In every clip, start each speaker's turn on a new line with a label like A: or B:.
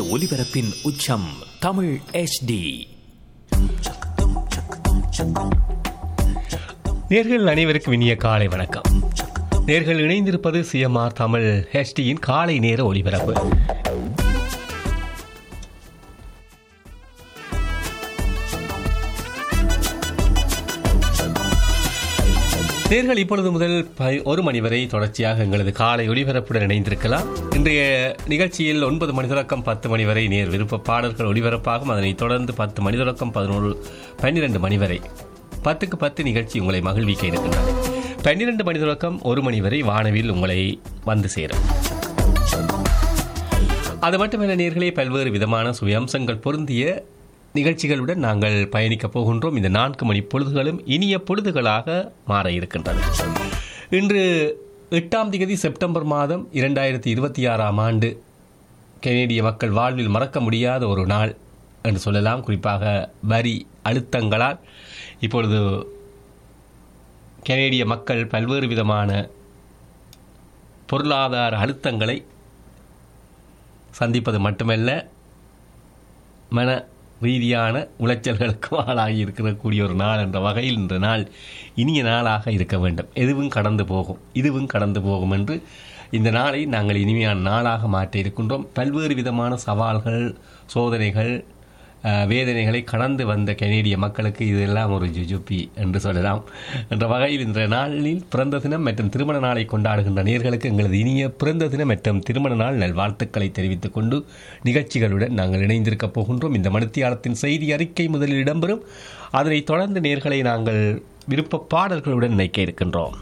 A: ஒலிபரப்பின் உச்சம் தமிழ் HD
B: நேர்கள் அனைவருக்கும் இனிய காலை வணக்கம் நேர்கள் இணைந்திருப்பது சிஎம்ஆர் தமிழ் ஹெச்டியின் காலை நேர ஒலிபரப்பு நேர்கள் இப்பொழுது முதல் ப- ஒரு மணி வரை தொடர்ச்சியாக எங்களது காலை ஒலிபரப்புடன் இணைந்திருக்கலாம் இன்றைய நிகழ்ச்சியில் ஒன்பது மணி தொடக்கம் பத்து மணி வரை நேர் விருப்ப பாடல்கள் ஒலிபரப்பாகும் அதனைத் தொடர்ந்து பத்து மணி தொடக்கம் பதினோரு பன்னிரண்டு மணி வரை பத்துக்கு பத்து நிகழ்ச்சி உங்களை மகிழ்விக்க இருக்கின்றது பன்னிரண்டு மணி தொடக்கம் ஒரு மணி வரை வானவில் உங்களை வந்து சேரும் அது மட்டுமல்ல நேர்களே பல்வேறு விதமான சுயம்சங்கள் பொருந்திய நிகழ்ச்சிகளுடன் நாங்கள் பயணிக்கப் போகின்றோம் இந்த நான்கு மணி பொழுதுகளும் இனிய பொழுதுகளாக மாற இருக்கின்றது இன்று எட்டாம் தேதி செப்டம்பர் மாதம் இரண்டாயிரத்தி இருபத்தி ஆறாம் ஆண்டு கனேடிய மக்கள் வாழ்வில் மறக்க முடியாத ஒரு நாள் என்று சொல்லலாம் குறிப்பாக வரி அழுத்தங்களால் இப்பொழுது கனேடிய மக்கள் பல்வேறு விதமான பொருளாதார அழுத்தங்களை சந்திப்பது மட்டுமல்ல மன ரீதியான உளைச்சல்களுக்கும் ஆளாகி இருக்கக்கூடிய ஒரு நாள் என்ற வகையில் இந்த நாள் இனிய நாளாக இருக்க வேண்டும் எதுவும் கடந்து போகும் இதுவும் கடந்து போகும் என்று இந்த நாளை நாங்கள் இனிமையான நாளாக மாற்ற இருக்கின்றோம் பல்வேறு விதமான சவால்கள் சோதனைகள் அஹ், வேதனைகளை கடந்து வந்த கனேடிய மக்களுக்கு இதெல்லாம் ஒரு ஜுஜுப்பி என்று சொல்லலாம் என்ற வகையில் இந்த நாளில் பிறந்த தினம் மற்றும் திருமண நாளை கொண்டாடுகின்ற நேர்களுக்கு எங்களது இனிய பிறந்த தினம் மற்றும் திருமண நாள் நல்வாழ்த்துக்களை தெரிவித்துக் கொண்டு நிகழ்ச்சிகளுடன் நாங்கள் இணைந்திருக்கப் போகின்றோம் இந்த மணித்தியாலத்தின் செய்தி அறிக்கை முதலில் இடம்பெறும் அதனைத் தொடர்ந்து நேர்களை நாங்கள் விருப்ப பாடல்களுடன் இணைக்க இருக்கின்றோம்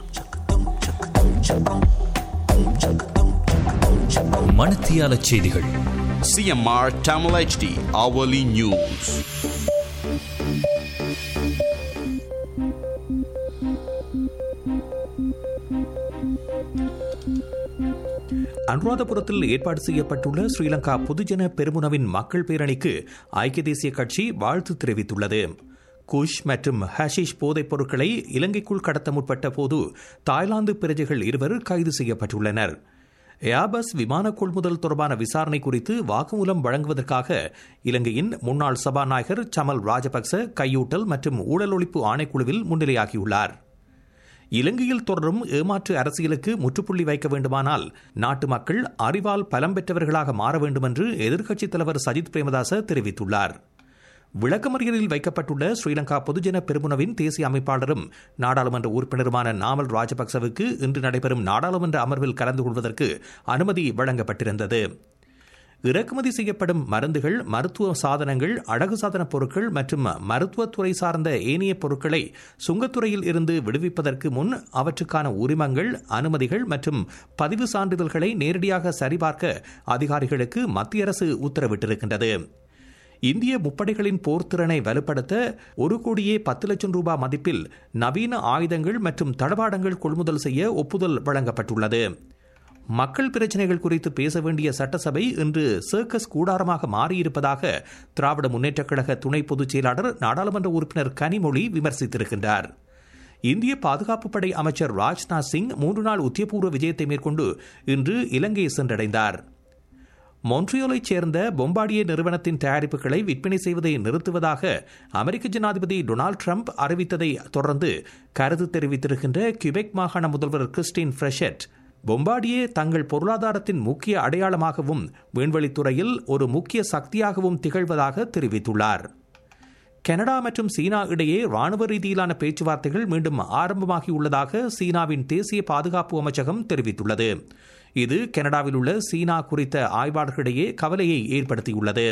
A: மணத்தியால செய்திகள்
C: CMR Tamil HD Hourly News.
D: அனுராதபுரத்தில் ஏற்பாடு செய்யப்பட்டுள்ள ஸ்ரீலங்கா பொதுஜன பெருமுனவின் மக்கள் பேரணிக்கு ஐக்கிய தேசிய கட்சி வாழ்த்து தெரிவித்துள்ளது குஷ் மற்றும் ஹஷிஷ் போதைப் பொருட்களை இலங்கைக்குள் கடத்த முற்பட்ட போது தாய்லாந்து பிரஜைகள் இருவர் கைது செய்யப்பட்டுள்ளனர் ஏபஸ் விமான கொள்முதல் தொடர்பான விசாரணை குறித்து வாக்குமூலம் வழங்குவதற்காக இலங்கையின் முன்னாள் சபாநாயகர் சமல் ராஜபக்ச கையூட்டல் மற்றும் ஊழல் ஒழிப்பு ஆணைக்குழுவில் முன்னிலையாகியுள்ளார் இலங்கையில் தொடரும் ஏமாற்று அரசியலுக்கு முற்றுப்புள்ளி வைக்க வேண்டுமானால் நாட்டு மக்கள் அறிவால் பலம் பெற்றவர்களாக மாற வேண்டும் என்று எதிர்க்கட்சித் தலைவர் சஜித் பிரேமதாச தெரிவித்துள்ளார் விளக்கமறியலில் வைக்கப்பட்டுள்ள ஸ்ரீலங்கா பொதுஜன பெருமுனவின் தேசிய அமைப்பாளரும் நாடாளுமன்ற உறுப்பினருமான நாமல் ராஜபக்சவுக்கு இன்று நடைபெறும் நாடாளுமன்ற அமர்வில் கலந்து கொள்வதற்கு அனுமதி வழங்கப்பட்டிருந்தது இறக்குமதி செய்யப்படும் மருந்துகள் மருத்துவ சாதனங்கள் அழகு சாதன பொருட்கள் மற்றும் மருத்துவத்துறை சார்ந்த ஏனைய பொருட்களை சுங்கத்துறையில் இருந்து விடுவிப்பதற்கு முன் அவற்றுக்கான உரிமங்கள் அனுமதிகள் மற்றும் பதிவு சான்றிதழ்களை நேரடியாக சரிபார்க்க அதிகாரிகளுக்கு மத்திய அரசு உத்தரவிட்டிருக்கின்றது இந்திய முப்படைகளின் போர்த்திறனை வலுப்படுத்த ஒரு கோடியே பத்து லட்சம் ரூபாய் மதிப்பில் நவீன ஆயுதங்கள் மற்றும் தளவாடங்கள் கொள்முதல் செய்ய ஒப்புதல் வழங்கப்பட்டுள்ளது மக்கள் பிரச்சினைகள் குறித்து பேச வேண்டிய சட்டசபை இன்று சர்க்கஸ் கூடாரமாக மாறியிருப்பதாக திராவிட முன்னேற்றக் கழக துணை பொதுச் செயலாளர் நாடாளுமன்ற உறுப்பினர் கனிமொழி விமர்சித்திருக்கின்றார் இந்திய பாதுகாப்பு படை அமைச்சர் ராஜ்நாத் சிங் மூன்று நாள் உத்தியபூர்வ விஜயத்தை மேற்கொண்டு இன்று இலங்கை சென்றடைந்தார் மொன்ட்ரியோலைச் சேர்ந்த பொம்பாடியே நிறுவனத்தின் தயாரிப்புகளை விற்பனை செய்வதை நிறுத்துவதாக அமெரிக்க ஜனாதிபதி டொனால்டு ட்ரம்ப் அறிவித்ததை தொடர்ந்து கருத்து தெரிவித்திருக்கின்ற கியூபெக் மாகாண முதல்வர் கிறிஸ்டின் ஃப்ரெஷெட் பொம்பாடியே தங்கள் பொருளாதாரத்தின் முக்கிய அடையாளமாகவும் விண்வெளித்துறையில் ஒரு முக்கிய சக்தியாகவும் திகழ்வதாக தெரிவித்துள்ளார் கனடா மற்றும் சீனா இடையே ராணுவ ரீதியிலான பேச்சுவார்த்தைகள் மீண்டும் ஆரம்பமாகியுள்ளதாக சீனாவின் தேசிய பாதுகாப்பு அமைச்சகம் தெரிவித்துள்ளது இது கனடாவில் உள்ள சீனா குறித்த ஆய்வாளர்களிடையே கவலையை ஏற்படுத்தியுள்ளது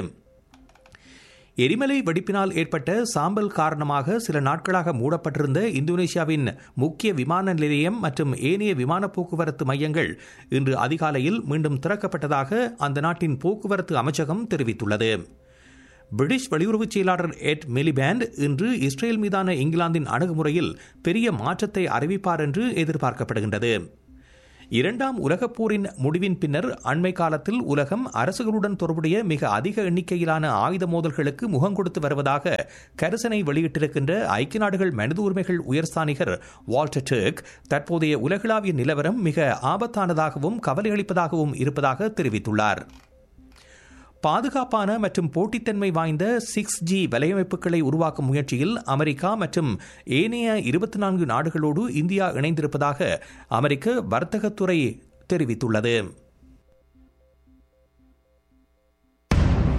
D: எரிமலை வெடிப்பினால் ஏற்பட்ட சாம்பல் காரணமாக சில நாட்களாக மூடப்பட்டிருந்த இந்தோனேஷியாவின் முக்கிய விமான நிலையம் மற்றும் ஏனைய விமான போக்குவரத்து மையங்கள் இன்று அதிகாலையில் மீண்டும் திறக்கப்பட்டதாக அந்த நாட்டின் போக்குவரத்து அமைச்சகம் தெரிவித்துள்ளது பிரிட்டிஷ் வெளியுறவுச் செயலாளர் எட் மிலிபேண்ட் இன்று இஸ்ரேல் மீதான இங்கிலாந்தின் அணுகுமுறையில் பெரிய மாற்றத்தை அறிவிப்பார் என்று எதிர்பார்க்கப்படுகின்றது இரண்டாம் உலகப் போரின் முடிவின் பின்னர் அண்மை காலத்தில் உலகம் அரசுகளுடன் தொடர்புடைய மிக அதிக எண்ணிக்கையிலான ஆயுத மோதல்களுக்கு முகம் கொடுத்து வருவதாக கரிசனை வெளியிட்டிருக்கின்ற ஐக்கிய நாடுகள் மனித உரிமைகள் உயர்ஸ்தானிகர் வால்டர் டர்க் தற்போதைய உலகளாவிய நிலவரம் மிக ஆபத்தானதாகவும் கவலையளிப்பதாகவும் இருப்பதாக தெரிவித்துள்ளார் பாதுகாப்பான மற்றும் போட்டித்தன்மை வாய்ந்த சிக்ஸ் ஜி வலையமைப்புகளை உருவாக்கும் முயற்சியில் அமெரிக்கா மற்றும் ஏனைய இருபத்தி நான்கு நாடுகளோடு இந்தியா இணைந்திருப்பதாக அமெரிக்க வர்த்தகத்துறை தெரிவித்துள்ளது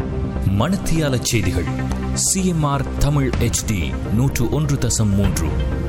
A: மணத்தியால செய்திகள் சிஎம்ஆர் தமிழ் HD நூற்று ஒன்று தசம் மூன்று